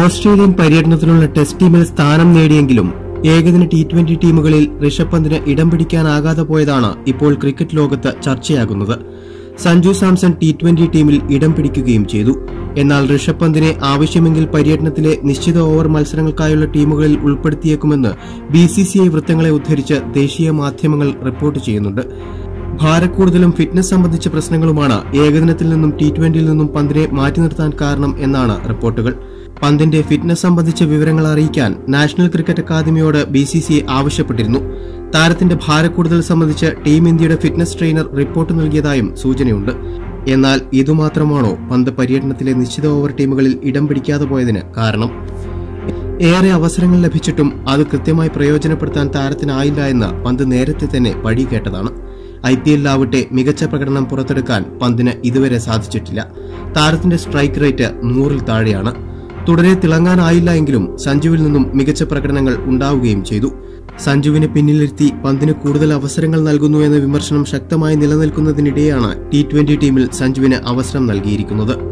Australian പര്യടനത്തിനുള്ള test ടീമിൽ സ്ഥാനം നേടിയെങ്കിലും ഏകദിന ടി ട്വന്റി ടീമുകളിൽ ഋഷഭ് പന്തിന് ഇടം പിടിക്കാനാകാതെ പോയതാണ് ഇപ്പോൾ ക്രിക്കറ്റ് ലോകത്ത് ചർച്ചയാകുന്നത് സഞ്ജു സാംസൺ ടി ട്വന്റി ടീമിൽ ഇടം പിടിക്കുകയും ചെയ്തു എന്നാൽ ഋഷഭ് പന്തിനെ ആവശ്യമെങ്കിൽ പര്യടനത്തിലെ നിശ്ചിത ഓവർ മത്സരങ്ങൾക്കായുള്ള ടീമുകളിൽ ഉൾപ്പെടുത്തിയേക്കുമെന്ന് ബി സി സി ഐ വൃത്തങ്ങളെ ഉദ്ധരിച്ച് ദേശീയ മാധ്യമങ്ങൾ റിപ്പോർട്ട് ചെയ്യുന്നുണ്ട് ഭാരക്കൂടുതലും ഫിറ്റ്നസ് സംബന്ധിച്ച പ്രശ്നങ്ങളുമാണ് ഏകദിനത്തിൽ നിന്നും ടി ട്വന്റിയിൽ നിന്നും പന്തിനെ മാറ്റി നിർത്താൻ കാരണം എന്നാണ് റിപ്പോർട്ടുകൾ പന്തിന്റെ ഫിറ്റ്നസ് സംബന്ധിച്ച വിവരങ്ങൾ അറിയിക്കാൻ നാഷണൽ ക്രിക്കറ്റ് അക്കാദമിയോട് ബി സി സി ആവശ്യപ്പെട്ടിരുന്നു താരത്തിന്റെ ഭാരക്കൂടുതൽ സംബന്ധിച്ച് ടീം ഇന്ത്യയുടെ ഫിറ്റ്നസ് ട്രെയിനർ റിപ്പോർട്ട് നൽകിയതായും സൂചനയുണ്ട് എന്നാൽ ഇതുമാത്രമാണോ പന്ത് പര്യടനത്തിലെ നിശ്ചിത ഓവർ ടീമുകളിൽ ഇടം പിടിക്കാതെ പോയതിന് കാരണം ഏറെ അവസരങ്ങൾ ലഭിച്ചിട്ടും അത് കൃത്യമായി പ്രയോജനപ്പെടുത്താൻ താരത്തിനായില്ല എന്ന് പന്ത് നേരത്തെ തന്നെ വഴി കേട്ടതാണ് ഐ പി എല്ലിലാവട്ടെ മികച്ച പ്രകടനം പുറത്തെടുക്കാൻ പന്തിന് ഇതുവരെ സാധിച്ചിട്ടില്ല താരത്തിന്റെ സ്ട്രൈക്ക് റേറ്റ് നൂറിൽ താഴെയാണ് തുടരെ തിളങ്ങാനായില്ല എങ്കിലും സഞ്ജുവിൽ നിന്നും മികച്ച പ്രകടനങ്ങൾ ഉണ്ടാവുകയും ചെയ്തു സഞ്ജുവിനെ പിന്നിലിരുത്തി പന്തിന് കൂടുതൽ അവസരങ്ങൾ നൽകുന്നു എന്ന വിമർശനം ശക്തമായി നിലനിൽക്കുന്നതിനിടെയാണ് ടി ട്വന്റി ടീമിൽ സഞ്ജുവിന് അവസരം നൽകിയിരിക്കുന്നത്